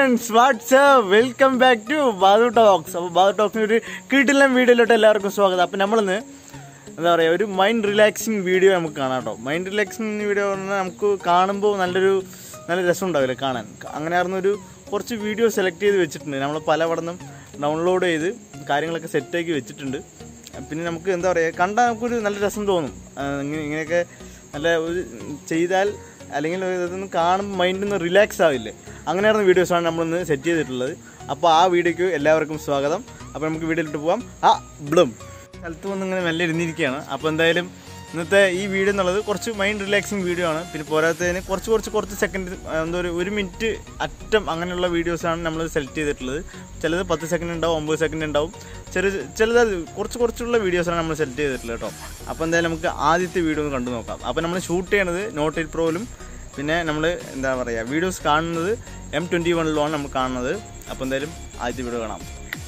Friends WhatsApp welcome back to Badu talks അപ്പോൾ ബാദു ടോക്സിന് ഒരു കിടിലം വീഡിയോയിലോട്ട് എല്ലാവർക്കും സ്വാഗതം അപ്പം നമ്മളിന്ന് എന്താ പറയുക ഒരു മൈൻഡ് റിലാക്സിങ് വീഡിയോ നമുക്ക് കാണാം കേട്ടോ മൈൻഡ് റിലാക്സിങ് വീഡിയോ പറഞ്ഞാൽ നമുക്ക് കാണുമ്പോൾ നല്ലൊരു നല്ല രസം ഉണ്ടാവില്ലേ കാണാൻ അങ്ങനെ ആയിരുന്നു ഒരു കുറച്ച് വീഡിയോ സെലക്ട് ചെയ്ത് വെച്ചിട്ടുണ്ട് നമ്മൾ പലവടന്നും ഡൗൺലോഡ് ചെയ്ത് കാര്യങ്ങളൊക്കെ സെറ്റാക്കി വെച്ചിട്ടുണ്ട് പിന്നെ നമുക്ക് എന്താ പറയുക കണ്ടാൽ നമുക്കൊരു നല്ല രസം തോന്നും ആ, ഇങ്ങനെ ഇങ്ങനെയൊക്കെ നല്ല ഒരു ചെയ്താൽ അല്ലെങ്കിൽ ഇതൊന്ന് കാണുമ്പോൾ മൈൻഡ് ഒന്ന് റിലാക്സ് ആവില്ലേ അങ്ങനെയായിരുന്ന വീഡിയോസാണ് നമ്മളിന്ന് സെറ്റ് ചെയ്തിട്ടുള്ളത് അപ്പോൾ ആ വീഡിയോയ്ക്ക് എല്ലാവർക്കും സ്വാഗതം അപ്പോൾ നമുക്ക് വീഡിയോയിലിട്ട് പോകാം ആ ബ്ലും സ്ഥലത്ത് വന്ന് ഇങ്ങനെ മെല്ലെ ഇരുന്നിരിക്കുകയാണ് അപ്പോൾ എന്തായാലും ഇന്നത്തെ ഈ വീഡിയോ എന്നുള്ളത് കുറച്ച് മൈൻഡ് റിലാക്സിങ് വീഡിയോ ആണ് പിന്നെ പോരാത്തതിന് കുറച്ച് കുറച്ച് കുറച്ച് സെക്കൻഡ് എന്താ ഒരു ഒരു മിനിറ്റ് അറ്റം അങ്ങനെയുള്ള വീഡിയോസാണ് നമ്മൾ സെലക്ട് ചെയ്തിട്ടുള്ളത് ചിലത് പത്ത് സെക്കൻഡ് ഉണ്ടാവും ഒമ്പത് സെക്കൻഡ് ഉണ്ടാവും ചെറിയ ചിലത് അത് കുറച്ച് കുറച്ചുള്ള വീഡിയോസാണ് നമ്മൾ സെലക്ട് ചെയ്തിട്ടുള്ളത് കേട്ടോ അപ്പോൾ എന്തായാലും നമുക്ക് ആദ്യത്തെ വീഡിയോ ഒന്ന് കണ്ടു നോക്കാം അപ്പോൾ നമ്മൾ ഷൂട്ട് ചെയ്യണത് നോട്ട് എയ്റ്റ് പ്രോയിലും പിന്നെ നമ്മൾ എന്താ പറയുക വീഡിയോസ് കാണുന്നത് എം ട്വൻറ്റി വണ്ണിലുമാണ് നമ്മൾ കാണുന്നത് അപ്പോൾ എന്തായാലും ആദ്യത്തെ വീഡിയോ കാണാം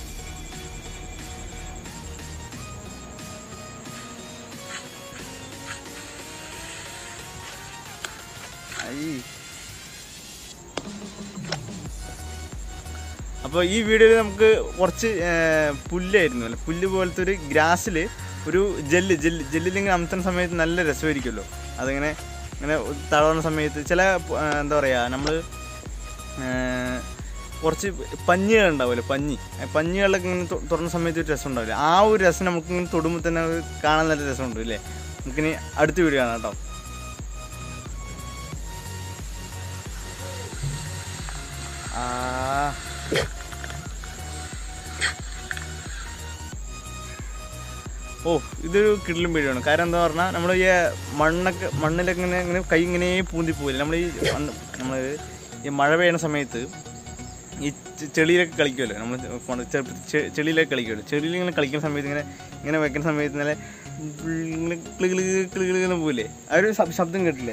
ഐ. അപ്പോൾ ഈ വീഡിയോയിൽ നമുക്ക് കുറച്ച് ആ, പുല്ലായിരുന്നു അല്ലേ പുല്ല് പോലത്തെ ഒരു ഗ്രാസിൽ ഒരു ജെല്ല് ജെല്ല് ജെല്ലിലിങ്ങനെ അമർത്തുന്ന സമയത്ത് നല്ല രസമായിരിക്കുമല്ലോ അതിങ്ങനെ ഇങ്ങനെ തളർന്ന സമയത്ത് ചില ആ, എന്താ പറയുക നമ്മൾ കുറച്ച് പഞ്ഞികൾ ഉണ്ടാവില്ലേ പഞ്ഞി ആ പഞ്ഞികളിലൊക്കെ ഇങ്ങനെ തൊ- തുറന്ന സമയത്ത് ഒരു രസം ഉണ്ടാവില്ലേ ആ ഒരു രസം നമുക്ക് ഇങ്ങനെ തൊടുമ്പോൾ തന്നെ അത് കാണാൻ നല്ല രസമുണ്ട് അല്ലേ നമുക്കിനി അടുത്ത വീഡിയോ കാണാം കേട്ടോ ആ ഓ ഇതൊരു കിടലും വീഡിയോയാണ് കാരണം എന്താ പറഞ്ഞാൽ നമ്മൾ ഈ മണ്ണൊക്കെ മണ്ണിലൊക്കെ ഇങ്ങനെ ഇങ്ങനെ കൈ ഇങ്ങനെ പൂന്തി പോയില്ല നമ്മൾ ഈ മണ്ണ് നമ്മൾ ഈ മഴ പെയ്യുന്ന സമയത്ത് ഈ ചെ- ചെളിയിലൊക്കെ കളിക്കുമല്ലോ നമ്മൾ ചെളിയിലൊക്കെ കളിക്കുമല്ലോ ചെളിയിൽ ഇങ്ങനെ കളിക്കുന്ന സമയത്ത് ഇങ്ങനെ ഇങ്ങനെ വെക്കുന്ന സമയത്ത് നല്ല ഇങ്ങനെ കിളി കിളി കിളി കിളി എന്ന് പോയില്ലേ ആ ഒരു ശബ്- ശബ്ദം കേട്ടില്ലേ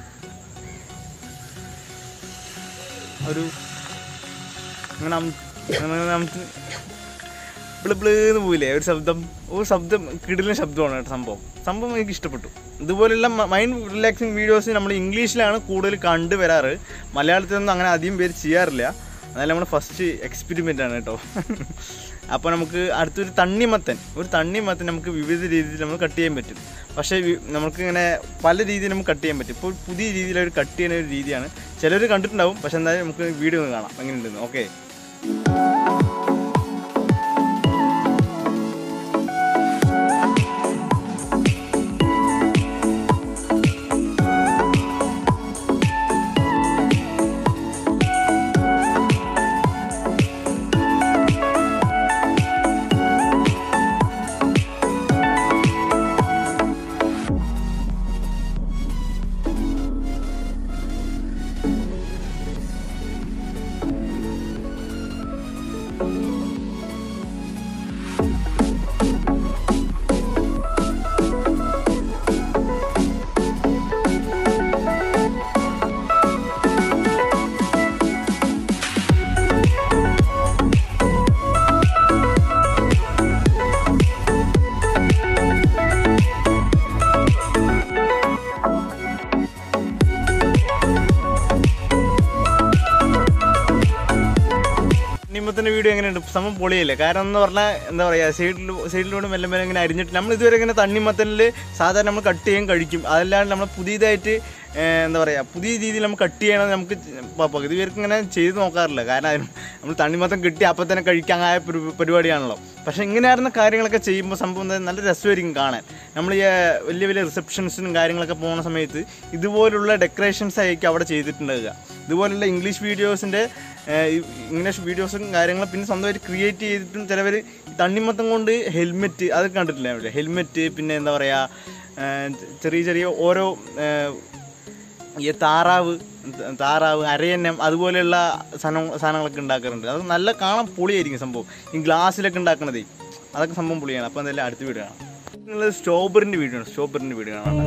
ഒരു അങ്ങനെ അം- അങ്ങനെ നമുക്ക് ബ്ല് ബ്ലേന്ന് പോയില്ലേ ഒരു ശബ്ദം ഒരു ശബ്ദം കിടിലൻ ശബ്ദമാണ് കേട്ടോ സംഭവം സംഭവം എനിക്ക് ഇഷ്ടപ്പെട്ടു ഇതുപോലുള്ള മൈൻഡ് റിലാക്സിങ് വീഡിയോസ് നമ്മൾ ഇംഗ്ലീഷിലാണ് കൂടുതൽ കണ്ടു വരാറ് മലയാളത്തിലൊന്നും അങ്ങനെ അധികം പേര് ചെയ്യാറില്ല അതായത് നമ്മൾ ഫസ്റ്റ് എക്സ്പെരിമെൻ്റ് ആണ് കേട്ടോ അപ്പോൾ നമുക്ക് അടുത്തൊരു തണ്ണിമത്തൻ ഒരു തണ്ണിമത്തൻ നമുക്ക് വിവിധ രീതിയിൽ നമുക്ക് കട്ട് ചെയ്യാൻ പറ്റും പക്ഷേ വി- നമുക്ക് ഇങ്ങനെ പല രീതിയിൽ നമുക്ക് കട്ട് ചെയ്യാൻ പറ്റും ഇപ്പോൾ പുതിയ രീതിയിൽ ഒരു കട്ട് ചെയ്യുന്ന ഒരു രീതിയാണ് ചിലർ കണ്ടിട്ടുണ്ടാവും പക്ഷെ എന്തായാലും നമുക്ക് വീഡിയോ ഒന്ന് കാണാം എങ്ങനെയുണ്ടെന്ന് ഓക്കെ നിമ്മത്തിന്റെ വീഡിയോ എങ്ങനെയുണ്ട് സമം പൊളിയല്ലേ കാരണം എന്ന് പറഞ്ഞാൽ എന്താ പറയുക സൈഡിൽ സൈഡിലൂടെ മെല്ലെ മെല്ലെ ഇങ്ങനെ അരിഞ്ഞിട്ട് നമ്മൾ ഇതുവരെ ഇങ്ങനെ തണ്ണിമത്തനിൽ സാധാരണ നമ്മൾ കട്ട് ചെയ്യാൻ കഴിക്കും അതല്ലാണ്ട് നമ്മൾ പുതിയതായിട്ട് ഏഹ്, എന്താ പറയുക പുതിയ രീതിയിൽ നമ്മൾ കട്ട് ചെയ്യണം നമുക്ക് പ- പകുതി പേർക്ക് ഇങ്ങനെ ചെയ്ത് നോക്കാറില്ല കാരണം അതിന് നമ്മൾ തണ്ണിമത്തം കിട്ടി അപ്പം തന്നെ കഴിക്കാനായ പരി- പരിപാടിയാണല്ലോ പക്ഷേ ഇങ്ങനെയായിരുന്ന കാര്യങ്ങളൊക്കെ ചെയ്യുമ്പോൾ സംഭവം എന്താ നല്ല രസമായിരിക്കും കാണാൻ നമ്മൾ ഈ ഏഹ്, വലിയ വലിയ റിസപ്ഷൻസിനും കാര്യങ്ങളൊക്കെ പോകുന്ന സമയത്ത് ഇതുപോലുള്ള ഡെക്കറേഷൻസ് ആയിരിക്കും അവിടെ ചെയ്തിട്ടുണ്ടാവുക ഇതുപോലുള്ള ഇംഗ്ലീഷ് വീഡിയോസിൻ്റെ ഇംഗ്ലീഷ് വീഡിയോസും കാര്യങ്ങളും പിന്നെ സ്വന്തമായിട്ട് ക്രിയേറ്റ് ചെയ്തിട്ടും ചിലവർ തണ്ണിമത്തം കൊണ്ട് ഹെൽമെറ്റ് അത് കണ്ടിട്ടില്ല അവിടെ ഹെൽമെറ്റ് പിന്നെ എന്താ പറയുക ചെറിയ ചെറിയ ഓരോ ഏഹ്, ഈ താറാവ് ത- താറാവ് അരയന്നം അതുപോലെയുള്ള സാധനം സാധനങ്ങളൊക്കെ ഉണ്ടാക്കാറുണ്ട് അത് നല്ല കാണാൻ പൊളിയായിരിക്കും സംഭവം ഈ ഗ്ലാസ്സിലൊക്കെ ഉണ്ടാക്കണതേ അതൊക്കെ സംഭവം പൊളിയാണ് അപ്പോൾ എന്തായാലും അടുത്ത വീഡിയോ കാണാം നിങ്ങൾ സ്ട്രോബെറിൻ്റെ വീഡിയോ ആണ് സ്ട്രോബെറിൻ്റെ വീഡിയോ കാണാം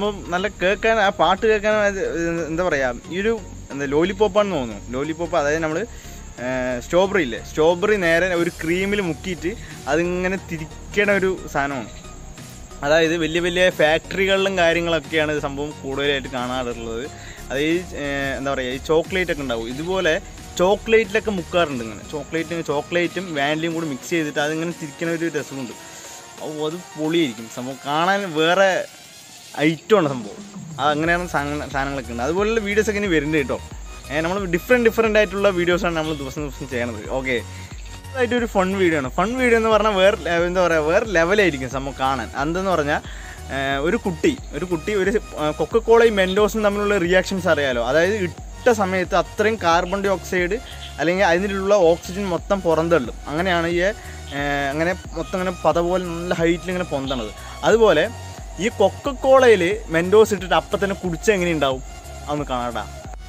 സംഭവം നല്ല കേൾക്കാൻ ആ പാട്ട് കേൾക്കാൻ അത് എന്താ പറയുക ഈ ഒരു എന്താ ലോലിപ്പോപ്പാണെന്ന് തോന്നുന്നു ലോലിപ്പോപ്പ് അതായത് നമ്മൾ സ്ട്രോബെറി ഇല്ലേ സ്ട്രോബെറി നേരെ ഒരു ക്രീമിൽ മുക്കിയിട്ട് അതിങ്ങനെ തിരിക്കണ ഒരു സാധനമാണ് അതായത് വലിയ വലിയ ഫാക്ടറികളിലും കാര്യങ്ങളൊക്കെയാണ് ഇത് സംഭവം കൂടുതലായിട്ട് കാണാറുള്ളത് അത് ഈ ഏഹ്, എന്താ പറയുക ഈ ചോക്ലേറ്റ് ഒക്കെ ഉണ്ടാവും ഇതുപോലെ ചോക്ലേറ്റിലൊക്കെ മുക്കാറുണ്ട് ഇങ്ങനെ ചോക്ലേറ്റ് ചോക്ലേറ്റും വാനിലയും കൂടി മിക്സ് ചെയ്തിട്ട് അതിങ്ങനെ തിരിക്കണ ഒരു രസമുണ്ട് അപ്പോൾ അത് പൊളിയായിരിക്കും സംഭവം കാണാൻ വേറെ ഐറ്റമാണ് സംഭവം അത് അങ്ങനെയാണ് സാധന- സാധനങ്ങളൊക്കെ ഉണ്ട് അതുപോലുള്ള വീഡിയോസൊക്കെ ഇനി വരുന്നുണ്ട് കേട്ടോ നമ്മൾ ഡിഫറെൻറ്റ് ഡിഫറെൻ്റ് ആയിട്ടുള്ള വീഡിയോസാണ് നമ്മൾ ദിവസം ദിവസം ചെയ്യണത് ഓക്കെ ആയിട്ട് ഒരു ഫൺ വീഡിയോ ആണ് ഫൺ വീഡിയോ എന്ന് പറഞ്ഞാൽ വേറെ ലെ- എന്താ പറയുക വേറെ ലെവലായിരിക്കും സംഭവം കാണാൻ എന്തെന്ന് പറഞ്ഞാൽ ഏഹ്, ഒരു കുട്ടി ഒരു കുട്ടി ഒരു കൊക്കക്കോളയും മെൻഡോസും തമ്മിലുള്ള റിയാക്ഷൻസ് അറിയാലോ അതായത് ഇട്ട സമയത്ത് അത്രയും കാർബൺ ഡൈ ഓക്സൈഡ് അല്ലെങ്കിൽ അതിനുള്ള ഓക്സിജൻ മൊത്തം പുറന്തള്ളും അങ്ങനെയാണ് ഈ ഏഹ്, അങ്ങനെ മൊത്തം ഇങ്ങനെ പത പോലെ നല്ല ഹൈറ്റിൽ ഇങ്ങനെ പൊന്തണത് അതുപോലെ ഈ കൊക്കക്കോളയിൽ മെൻഡോസ് ഇട്ടിട്ട് അപ്പം തന്നെ കുടിച്ച എങ്ങനെ ഉണ്ടാവും അതൊന്ന് കാണാടാ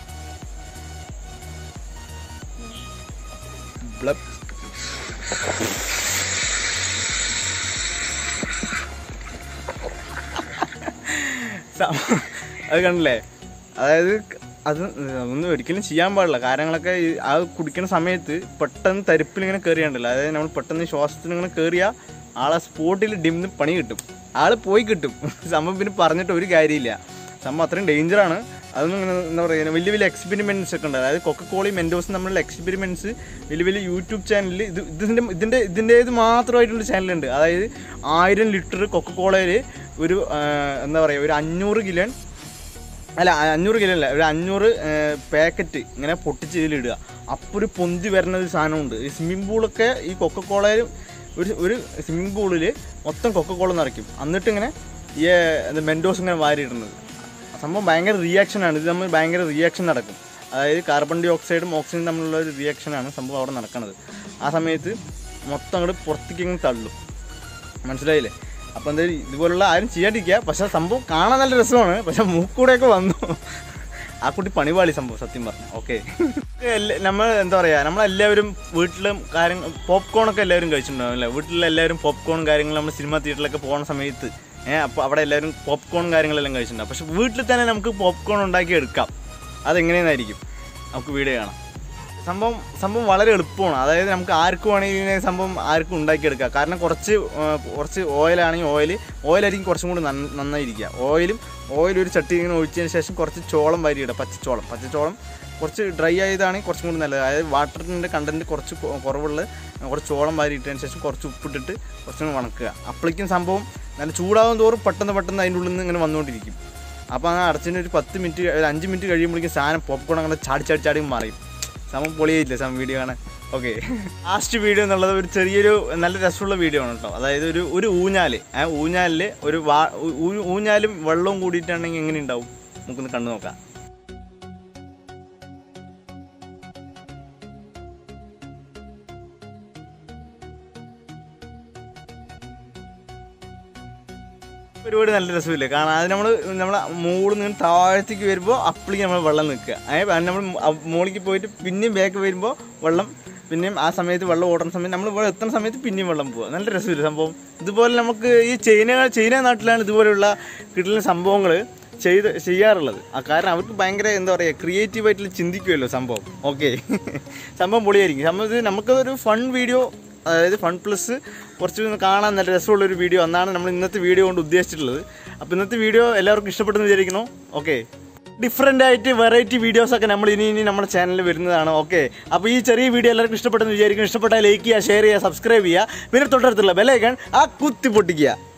ബ്ലബ് സം- അത് കണ്ടില്ലേ അതായത് അത് ഒന്നും ഒരിക്കലും ചെയ്യാൻ പാടില്ല കാര്യങ്ങളൊക്കെ ഈ ആ കുടിക്കുന്ന സമയത്ത് പെട്ടെന്ന് തരിപ്പിൽ ഇങ്ങനെ കയറിയാണ്ടല്ലോ അതായത് നമ്മൾ പെട്ടെന്ന് ശ്വാസത്തിന് ഇങ്ങനെ കയറിയാൽ ആളെ സ്പോട്ടിൽ ഡിമിന് പണി കിട്ടും ആള് പോയി കിട്ടും സംഭവം പിന്നെ പറഞ്ഞിട്ട് ഒരു കാര്യമില്ല സംഭവം അത്രയും ഡേഞ്ചറാണ് അതൊന്നും ഇങ്ങനെ എന്താ പറയുക വലിയ വലിയ എക്സ്പെരിമെൻറ്റ്സ് ഒക്കെ ഉണ്ട് അതായത് കൊക്കക്കോളയും മെൻഡോസും തമ്മിലുള്ള എക്സ്പെരിമെൻറ്റ്സ് വലിയ വലിയ യൂട്യൂബ് ചാനലിൽ ഇത് ഇതിൻ്റെ ഇതിൻ്റെ ഇതിൻ്റേത് മാത്രമായിട്ടുള്ള ചാനലുണ്ട് അതായത് ആയിരം ലിറ്റർ കൊക്കക്കോളയിൽ ഒരു ആ, എന്താ പറയുക ഒരു അഞ്ഞൂറ് കിലോ അല്ല അഞ്ഞൂറ് കിലോ അല്ല ഒരു അഞ്ഞൂറ് പാക്കറ്റ് ഇങ്ങനെ പൊട്ടിച്ച് ഇതിലിടുക അപ്പോൾ ഒരു പൊന്തി വരുന്ന ഒരു സാധനമുണ്ട് ഈ സ്വിമ്മിംഗ് പൂളൊക്കെ ഈ കൊക്കക്കോളയിൽ ഒരു ഒരു സ്വിമ്മിംഗ് പൂളിൽ മൊത്തം കൊക്കക്കോള നിറയ്ക്കും എന്നിട്ട് ഇങ്ങനെ ഈ എന്താ മെൻഡോസ് ഇങ്ങനെ വാരിയിടുന്നത് സംഭവം ഭയങ്കര റിയാക്ഷനാണ് ഇത് തമ്മിൽ ഭയങ്കര റിയാക്ഷൻ നടക്കും അതായത് കാർബൺ ഡൈ ഓക്സൈഡും ഓക്സിജനും തമ്മിലുള്ള ഒരു റിയാക്ഷനാണ് സംഭവം അവിടെ നടക്കുന്നത് ആ സമയത്ത് മൊത്തം അങ്ങോട്ട് പുറത്തേക്ക് ഇങ്ങനെ തള്ളും മനസ്സിലായില്ലേ അപ്പം എന്തായാലും ഇതുപോലുള്ള ആരും ചെയ്യാണ്ടിരിക്കുക പക്ഷെ സംഭവം കാണാൻ നല്ല രസമാണ് പക്ഷെ മൂക്കൂടെയൊക്കെ വന്നു ആ കുട്ടി പണിപാളി സംഭവം സത്യം പറഞ്ഞു ഓക്കെ നമ്മൾ എന്താ പറയുക നമ്മളെല്ലാവരും വീട്ടിലും കാര്യങ്ങൾ പോപ്കോൺ ഒക്കെ എല്ലാവരും കഴിച്ചിട്ടുണ്ടാവും അല്ലേ വീട്ടിലെല്ലാവരും പോപ്കോണും കാര്യങ്ങളും നമ്മൾ സിനിമ തിയേറ്ററിലൊക്കെ പോകുന്ന സമയത്ത് ഏഹ് അപ്പോൾ അവിടെ എല്ലാവരും പോപ്കോണും കാര്യങ്ങളെല്ലാം കഴിച്ചിട്ടുണ്ടാവും പക്ഷെ വീട്ടിൽ തന്നെ നമുക്ക് പോപ്കോൺ ഉണ്ടാക്കി എടുക്കാം അതെങ്ങനെയെന്നായിരിക്കും നമുക്ക് വീഡിയോ കാണാം സംഭവം സംഭവം വളരെ എളുപ്പമാണ് അതായത് നമുക്ക് ആർക്കും വേണമെങ്കിൽ ഇതിനെ സംഭവം ആർക്കും ഉണ്ടാക്കിയെടുക്കാം കാരണം കുറച്ച് ആ, കുറച്ച് ഓയിലാണെങ്കിൽ ഓയിൽ ഓയിലായിരിക്കും കുറച്ചും കൂടി നന്ന- നന്നായിരിക്കുക ഓയിലും ഓയിൽ ഒരു ചട്ടി ഇങ്ങനെ ഒഴിച്ചതിന് ശേഷം കുറച്ച് ചോളം വാരിയിടുക പച്ചച്ചോളം പച്ചച്ചോളം കുറച്ച് ഡ്രൈ ആയതാണെങ്കിൽ കുറച്ചും കൂടി നല്ലത് അതായത് വാട്ടറിൻ്റെ കണ്ടൻറ്റ് കുറച്ച് കൊ- കുറവുള്ള കുറച്ച് ചോളം വാരി ഇട്ടതിന് ശേഷം കുറച്ച് ഉപ്പിട്ടിട്ട് കുറച്ചും കൂടി വണക്കുക അപ്പോഴേക്കും സംഭവം നല്ല ചൂടാകും തോറും പെട്ടെന്ന് പെട്ടെന്ന് അതിൻ്റെ ഉള്ളിൽ നിന്ന് ഇങ്ങനെ വന്നുകൊണ്ടിരിക്കും അപ്പോൾ ആ അടച്ചിന് ഒരു പത്ത് മിനിറ്റ് ഒരു അഞ്ച് മിനിറ്റ് കഴിയുമ്പോഴേക്കും സാധനം പോപ്കോൺ അങ്ങനെ ചാടി ചാടി ചാടി മറിയും സമം പൊളിയായില്ലേ സമം വീഡിയോ കാണാൻ ഓക്കെ ലാസ്റ്റ് വീഡിയോ എന്നുള്ളത് ഒരു ചെറിയൊരു നല്ല രസമുള്ള വീഡിയോ ആണ് കേട്ടോ അതായത് ഒരു ഒരു ഊഞ്ഞാല് ആ ഊഞ്ഞാലിൽ ഒരു വാ ഊ- ഊ- ഊഞ്ഞാലും വെള്ളവും കൂടിയിട്ടാണെങ്കിൽ എങ്ങനെ ഉണ്ടാവും നമുക്കൊന്ന് കണ്ടു നോക്കാം പരിപാടി നല്ല രസമില്ലേ കാണാൻ അത് നമ്മൾ നമ്മളെ മുകളിൽ നിന്ന് താഴത്തേക്ക് വരുമ്പോൾ അപ്പളേക്ക് നമ്മൾ വെള്ളം നിൽക്കുക അതായത് നമ്മൾ മുകളിലേക്ക് പോയിട്ട് പിന്നെയും ബാക്ക് വരുമ്പോൾ വെള്ളം പിന്നെയും ആ സമയത്ത് വെള്ളം ഓടുന്ന സമയത്ത് നമ്മൾ ഇവിടെ എത്തുന്ന സമയത്ത് പിന്നെയും വെള്ളം പോവുക നല്ല രസമില്ല സംഭവം ഇതുപോലെ നമുക്ക് ഈ ചൈന ചൈന നാട്ടിലാണ് ഇതുപോലെയുള്ള കിട്ടുന്ന സംഭവങ്ങൾ ചെയ്ത് ചെയ്യാറുള്ളത് ആ കാരണം അവർക്ക് ഭയങ്കര എന്താ പറയുക ക്രിയേറ്റീവ് ആയിട്ടുള്ള ചിന്തിക്കുമല്ലോ സംഭവം ഓക്കെ സംഭവം പൊളിയായിരിക്കും സംഭവം ഇത് നമുക്കതൊരു ഫൺ വീഡിയോ അതായത് ഫൺ പ്ലസ് കുറച്ച് കാണാൻ നല്ല രസമുള്ള ഒരു വീഡിയോ എന്നാണ് നമ്മൾ ഇന്നത്തെ വീഡിയോ കൊണ്ട് ഉദ്ദേശിച്ചിട്ടുള്ളത് അപ്പോൾ ഇന്നത്തെ വീഡിയോ എല്ലാവർക്കും ഇഷ്ടപ്പെട്ടെന്ന് വിചാരിക്കുന്നു ഓക്കെ ഡിഫറെൻ്റ് ആയിട്ട് വെറൈറ്റി വീഡിയോസ് ഒക്കെ നമ്മൾ ഇനി ഇനി നമ്മുടെ ചാനലിൽ വരുന്നതാണ് ഓക്കെ അപ്പോൾ ഈ ചെറിയ വീഡിയോ എല്ലാവർക്കും ഇഷ്ടപ്പെട്ടെന്ന് വിചാരിക്കും ഇഷ്ടപ്പെട്ടാൽ ലൈക്ക് ചെയ്യുക ഷെയർ ചെയ്യുക സബ്സ്ക്രൈബ് ചെയ്യുക പിന്നെ തൊട്ടടുത്തുള്ള ബെലൈക്കൺ ആ കുത്തി പൊട്ടിക്കുക